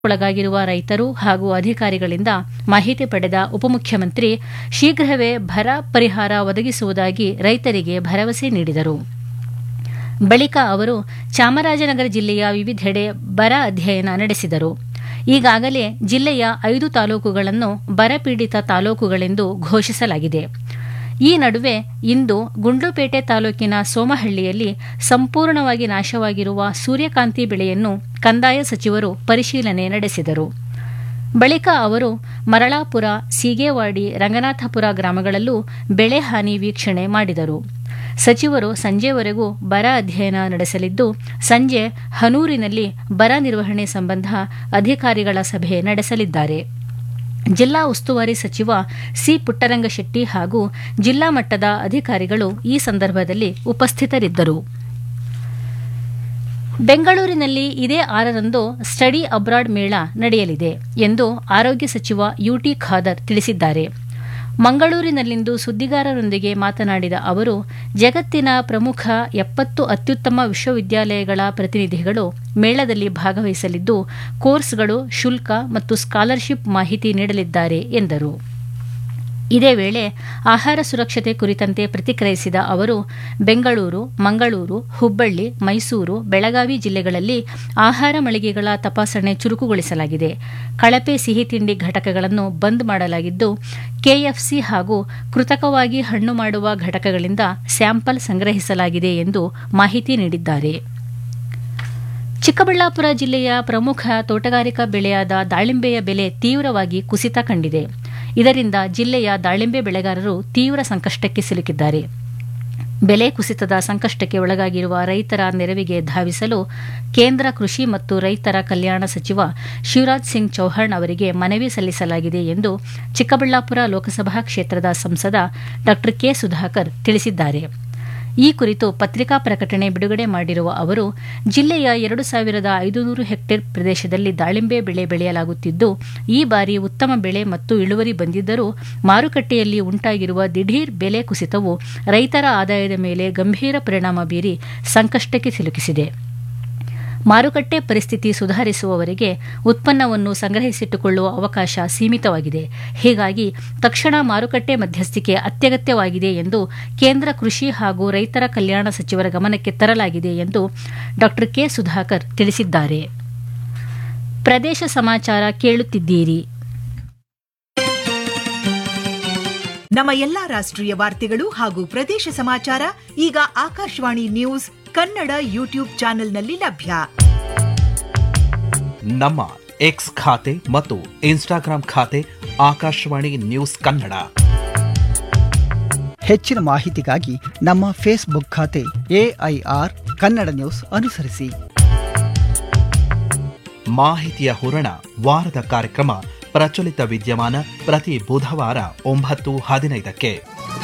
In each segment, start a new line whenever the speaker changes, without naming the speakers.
ಒಳಗಾಗಿರುವ ರೈತರು ಹಾಗೂ ಅಧಿಕಾರಿಗಳಿಂದ ಮಾಹಿತಿ ಪಡೆದ ಉಪಮುಖ್ಯಮಂತ್ರಿ ಶೀಘ್ರವೇ ಬರ ಪರಿಹಾರ ಒದಗಿಸುವುದಾಗಿ ರೈತರಿಗೆ ಭರವಸೆ ನೀಡಿದರು ಬಳಿಕ ಅವರು ಚಾಮರಾಜನಗರ ಜಿಲ್ಲೆಯ ವಿವಿಧೆಡೆ ಬರ ಅಧ್ಯಯನ ನಡೆಸಿದರು ಈಗಾಗಲೇ ಜಿಲ್ಲೆಯ ಐದು ತಾಲೂಕುಗಳನ್ನು ಬರಪೀಡಿತ ತಾಲೂಕುಗಳೆಂದು ಘೋಷಿಸಲಾಗಿದೆ ಈ ನಡುವೆ ಇಂದು ಗುಂಡ್ಲುಪೇಟೆ ತಾಲೂಕಿನ ಸೋಮಹಳ್ಳಿಯಲ್ಲಿ ಸಂಪೂರ್ಣವಾಗಿ ನಾಶವಾಗಿರುವ ಸೂರ್ಯಕಾಂತಿ ಬೆಳೆಯನ್ನು ಕಂದಾಯ ಸಚಿವರು ಪರಿಶೀಲನೆ ನಡೆಸಿದರು ಬಳಿಕ ಅವರು ಮರಳಾಪುರ ಸೀಗೇವಾಡಿ ರಂಗನಾಥಪುರ ಗ್ರಾಮಗಳಲ್ಲೂ ಬೆಳೆ ಹಾನಿ ವೀಕ್ಷಣೆ ಮಾಡಿದರು ಸಚಿವರು ಸಂಜೆವರೆಗೂ ಬರ ಅಧ್ಯಯನ ನಡೆಸಲಿದ್ದು ಸಂಜೆ ಹನೂರಿನಲ್ಲಿ ಬರ ನಿರ್ವಹಣೆ ಸಂಬಂಧ ಅಧಿಕಾರಿಗಳ ಸಭೆ ನಡೆಸಲಿದ್ದಾರೆ ಜಿಲ್ಲಾ ಉಸ್ತುವಾರಿ ಸಚಿವ ಸಿ ಪುಟ್ಟರಂಗಶೆಟ್ಟಿ ಹಾಗೂ ಜಿಲ್ಲಾ ಮಟ್ಟದ ಅಧಿಕಾರಿಗಳು ಈ ಸಂದರ್ಭದಲ್ಲಿ ಉಪಸ್ಥಿತರಿದ್ದರು ಬೆಂಗಳೂರಿನಲ್ಲಿ ಇದೇ ಆರರಂದು ಸ್ಟಡಿ ಅಬ್ರಾಡ್ ಮೇಳ ನಡೆಯಲಿದೆ ಎಂದು ಆರೋಗ್ಯ ಸಚಿವ ಯುಟಿ ಖಾದರ್ ತಿಳಿಸಿದ್ದಾರೆ ಮಂಗಳೂರಿನಲ್ಲಿಂದು ಸುದ್ದಿಗಾರರೊಂದಿಗೆ ಮಾತನಾಡಿದ ಅವರು ಜಗತ್ತಿನ ಪ್ರಮುಖ ಎಪ್ಪತ್ತು ಅತ್ಯುತ್ತಮ ವಿಶ್ವವಿದ್ಯಾಲಯಗಳ ಪ್ರತಿನಿಧಿಗಳು ಮೇಳದಲ್ಲಿ ಭಾಗವಹಿಸಲಿದ್ದು ಕೋರ್ಸ್ಗಳು ಶುಲ್ಕ ಮತ್ತು ಸ್ಕಾಲರ್ಶಿಪ್ ಮಾಹಿತಿ ನೀಡಲಿದ್ದಾರೆ ಎಂದರು ಇದೇ ವೇಳೆ ಆಹಾರ ಸುರಕ್ಷತೆ ಕುರಿತಂತೆ ಪ್ರತಿಕ್ರಿಯಿಸಿದ ಅವರು ಬೆಂಗಳೂರು ಮಂಗಳೂರು ಹುಬ್ಬಳ್ಳಿ ಮೈಸೂರು ಬೆಳಗಾವಿ ಜಿಲ್ಲೆಗಳಲ್ಲಿ ಆಹಾರ ಮಳಿಗೆಗಳ ತಪಾಸಣೆ ಚುರುಕುಗೊಳಿಸಲಾಗಿದೆ ಕಳಪೆ ಸಿಹಿ ತಿಂಡಿ ಘಟಕಗಳನ್ನು ಬಂದ್ ಮಾಡಲಾಗಿದ್ದು ಕೆಎಫ್ಸಿ ಹಾಗೂ ಕೃತಕವಾಗಿ ಹಣ್ಣು ಮಾಡುವ ಘಟಕಗಳಿಂದ ಸ್ಯಾಂಪಲ್ ಸಂಗ್ರಹಿಸಲಾಗಿದೆ ಎಂದು ಮಾಹಿತಿ ನೀಡಿದ್ದಾರೆ ಚಿಕ್ಕಬಳ್ಳಾಪುರ ಜಿಲ್ಲೆಯ ಪ್ರಮುಖ ತೋಟಗಾರಿಕಾ ಬೆಳೆಯಾದ ದಾಳಿಂಬೆಯ ಬೆಲೆ ತೀವ್ರವಾಗಿ ಕುಸಿತ ಕಂಡಿದೆ ಇದರಿಂದ ಜಿಲ್ಲೆಯ ದಾಳಿಂಬೆ ಬೆಳೆಗಾರರು ತೀವ್ರ ಸಂಕಷ್ಟಕ್ಕೆ ಸಿಲುಕಿದ್ದಾರೆ ಬೆಲೆ ಕುಸಿತದ ಸಂಕಷ್ಟಕ್ಕೆ ಒಳಗಾಗಿರುವ ರೈತರ ನೆರವಿಗೆ ಧಾವಿಸಲು ಕೇಂದ್ರ ಕೃಷಿ ಮತ್ತು ರೈತರ ಕಲ್ಯಾಣ ಸಚಿವ ಶಿವರಾಜ್ ಸಿಂಗ್ ಚೌಹಾಣ್ ಅವರಿಗೆ ಮನವಿ ಸಲ್ಲಿಸಲಾಗಿದೆ ಎಂದು ಚಿಕ್ಕಬಳ್ಳಾಪುರ ಲೋಕಸಭಾ ಕ್ಷೇತ್ರದ ಸಂಸದ ಡಾ ಕೆ ಸುಧಾಕರ್ ತಿಳಿಸಿದ್ದಾರೆ ಈ ಕುರಿತು ಪತ್ರಿಕಾ ಪ್ರಕಟಣೆ ಬಿಡುಗಡೆ ಮಾಡಿರುವ ಅವರು ಜಿಲ್ಲೆಯ ಎರಡು ಸಾವಿರದ ಐದುನೂರು ಹೆಕ್ಟೇರ್ ಪ್ರದೇಶದಲ್ಲಿ ದಾಳಿಂಬೆ ಬೆಳೆ ಬೆಳೆಯಲಾಗುತ್ತಿದ್ದು ಈ ಬಾರಿ ಉತ್ತಮ ಬೆಳೆ ಮತ್ತು ಇಳುವರಿ ಬಂದಿದ್ದರೂ ಮಾರುಕಟ್ಟೆಯಲ್ಲಿ ಉಂಟಾಗಿರುವ ದಿಢೀರ್ ಬೆಲೆ ಕುಸಿತವು ರೈತರ ಆದಾಯದ ಮೇಲೆ ಗಂಭೀರ ಪರಿಣಾಮ ಬೀರಿ ಸಂಕಷ್ಟಕ್ಕೆ ಸಿಲುಕಿಸಿದೆ ಮಾರುಕಟ್ಟೆ ಪರಿಸ್ಥಿತಿ ಸುಧಾರಿಸುವವರೆಗೆ ಉತ್ಪನ್ನವನ್ನು ಸಂಗ್ರಹಿಸಿಟ್ಟುಕೊಳ್ಳುವ ಅವಕಾಶ ಸೀಮಿತವಾಗಿದೆ ಹೀಗಾಗಿ ತಕ್ಷಣ ಮಾರುಕಟ್ಟೆ ಮಧ್ಯಸ್ಥಿಕೆ ಅತ್ಯಗತ್ಯವಾಗಿದೆ ಎಂದು ಕೇಂದ್ರ ಕೃಷಿ ಹಾಗೂ ರೈತರ ಕಲ್ಯಾಣ ಸಚಿವರ ಗಮನಕ್ಕೆ ತರಲಾಗಿದೆ ಎಂದು ಡಾ ಕೆ ಸುಧಾಕರ್ ತಿಳಿಸಿದ್ದಾರೆ ಪ್ರದೇಶ ಸಮಾಚಾರ ಕೇಳುತ್ತಿದ್ದೀರಿ
ನಮ್ಮ ಎಲ್ಲಾ ರಾಷ್ಟ್ರೀಯ ವಾರ್ತೆಗಳು ಹಾಗೂ ಪ್ರದೇಶ ಸಮಾಚಾರ ಈಗ ಆಕಾಶವಾಣಿ ನ್ಯೂಸ್ ಕನ್ನಡ ಯೂಟ್ಯೂಬ್ ಚಾನೆಲ್ನಲ್ಲಿ ಲಭ್ಯ
ನಮ್ಮ ಎಕ್ಸ್ ಖಾತೆ ಮತ್ತು ಇನ್ಸ್ಟಾಗ್ರಾಂ ಖಾತೆ ಆಕಾಶವಾಣಿ ನ್ಯೂಸ್ ಕನ್ನಡ
ಹೆಚ್ಚಿನ ಮಾಹಿತಿಗಾಗಿ ನಮ್ಮ ಫೇಸ್ಬುಕ್ ಖಾತೆ ಎಐಆರ್ ಕನ್ನಡ ನ್ಯೂಸ್ ಅನುಸರಿಸಿ
ಮಾಹಿತಿಯ ಹೂರಣ ವಾರದ ಕಾರ್ಯಕ್ರಮ ಪ್ರಚಲಿತ ವಿದ್ಯಮಾನ ಪ್ರತಿ ಬುಧವಾರ ಒಂಬತ್ತು ಹದಿನೈದಕ್ಕೆ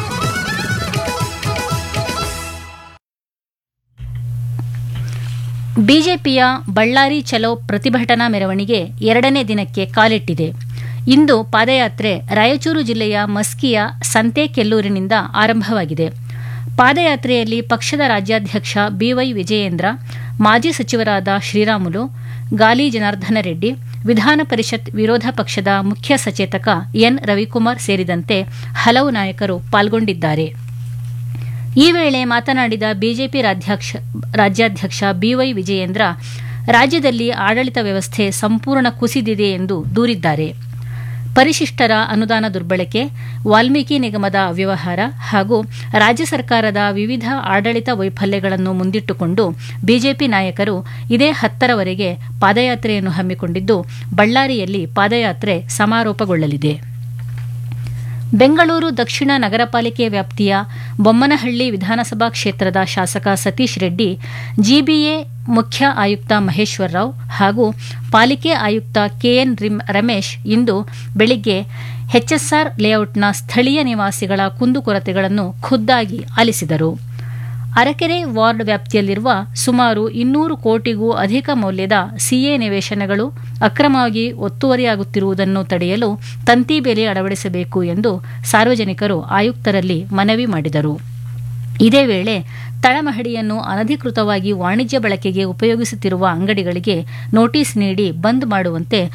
ಬಿಜೆಪಿಯ ಬಳ್ಳಾರಿ ಚಲೋ ಪ್ರತಿಭಟನಾ ಮೆರವಣಿಗೆ ಎರಡನೇ ದಿನಕ್ಕೆ ಕಾಲಿಟ್ಟಿದೆ ಇಂದು ಪಾದಯಾತ್ರೆ ರಾಯಚೂರು ಜಿಲ್ಲೆಯ ಮಸ್ಕಿಯ ಸಂತೆಕೆಲ್ಲೂರಿನಿಂದ ಆರಂಭವಾಗಿದೆ ಪಾದಯಾತ್ರೆಯಲ್ಲಿ ಪಕ್ಷದ ರಾಜ್ಯಾಧ್ಯಕ್ಷ ಬಿವೈ ವಿಜಯೇಂದ್ರ ಮಾಜಿ ಸಚಿವರಾದ ಶ್ರೀರಾಮುಲು ಗಾಲಿ ಜನಾರ್ದನ ರೆಡ್ಡಿ ವಿಧಾನ ಪರಿಷತ್ ವಿರೋಧ ಪಕ್ಷದ ಮುಖ್ಯ ಸಚೇತಕ ಎನ್ ರವಿಕುಮಾರ್ ಸೇರಿದಂತೆ ಹಲವು ನಾಯಕರು ಪಾಲ್ಗೊಂಡಿದ್ದಾರೆ ಈ ವೇಳೆ ಮಾತನಾಡಿದ ಬಿಜೆಪಿ ರಾಜ್ಯಾಧ್ಯಕ್ಷ ಬಿವೈ ವಿಜಯೇಂದ್ರ ರಾಜ್ಯದಲ್ಲಿ ಆಡಳಿತ ವ್ಯವಸ್ಥೆ ಸಂಪೂರ್ಣ ಕುಸಿದಿದೆ ಎಂದು ದೂರಿದ್ದಾರೆ ಪರಿಶಿಷ್ಟರ ಅನುದಾನ ದುರ್ಬಳಕೆ ವಾಲ್ಮೀಕಿ ನಿಗಮದ ಅವ್ಯವಹಾರ ಹಾಗೂ ರಾಜ್ಯ ಸರ್ಕಾರದ ವಿವಿಧ ಆಡಳಿತ ವೈಫಲ್ಯಗಳನ್ನು ಮುಂದಿಟ್ಟುಕೊಂಡು ಬಿಜೆಪಿ ನಾಯಕರು ಇದೇ ಹತ್ತರವರೆಗೆ ಪಾದಯಾತ್ರೆಯನ್ನು ಹಮ್ಮಿಕೊಂಡಿದ್ದು ಬಳ್ಳಾರಿಯಲ್ಲಿ ಪಾದಯಾತ್ರೆ ಸಮಾರೋಪಗೊಳ್ಳಲಿದೆ ಬೆಂಗಳೂರು ದಕ್ಷಿಣ ನಗರ ಪಾಲಿಕೆ ವ್ಯಾಪ್ತಿಯ ಬೊಮ್ಮನಹಳ್ಳಿ ವಿಧಾನಸಭಾ ಕ್ಷೇತ್ರದ ಶಾಸಕ ಸತೀಶ್ ರೆಡ್ಡಿ ಜಿಬಿಎ ಮುಖ್ಯ ಆಯುಕ್ತ ಮಹೇಶ್ವರ್ ರಾವ್ ಹಾಗೂ ಪಾಲಿಕೆ ಆಯುಕ್ತ ಕೆಎನ್ ರಮೇಶ್ ಇಂದು ಬೆಳಿಗ್ಗೆ ಎಚ್ಎಸ್ಆರ್ ಲೇಔಟ್ನ ಸ್ಥಳೀಯ ನಿವಾಸಿಗಳ ಕುಂದುಕೊರತೆಗಳನ್ನು ಖುದ್ದಾಗಿ ಆಲಿಸಿದರು ಅರಕೆರೆ ವಾರ್ಡ್ ವ್ಯಾಪ್ತಿಯಲ್ಲಿರುವ ಸುಮಾರು ಇನ್ನೂರು ಕೋಟಿಗೂ ಅಧಿಕ ಮೌಲ್ಯದ ಸಿಎ ನಿವೇಶನಗಳು ಅಕ್ರಮವಾಗಿ ಒತ್ತುವರಿಯಾಗುತ್ತಿರುವುದನ್ನು ತಡೆಯಲು ತಂತಿ ಬೇಲಿ ಅಳವಡಿಸಬೇಕು ಎಂದು ಸಾರ್ವಜನಿಕರು ಆಯುಕ್ತರಲ್ಲಿ ಮನವಿ ಮಾಡಿದರು ಇದೇ ವೇಳೆ ತಳಮಹಡಿಯನ್ನು ಅನಧಿಕೃತವಾಗಿ ವಾಣಿಜ್ಯ ಬಳಕೆಗೆ ಉಪಯೋಗಿಸುತ್ತಿರುವ ಅಂಗಡಿಗಳಿಗೆ ನೋಟಿಸ್ ನೀಡಿ ಬಂದ್ ಮಾಡುವಂತೆ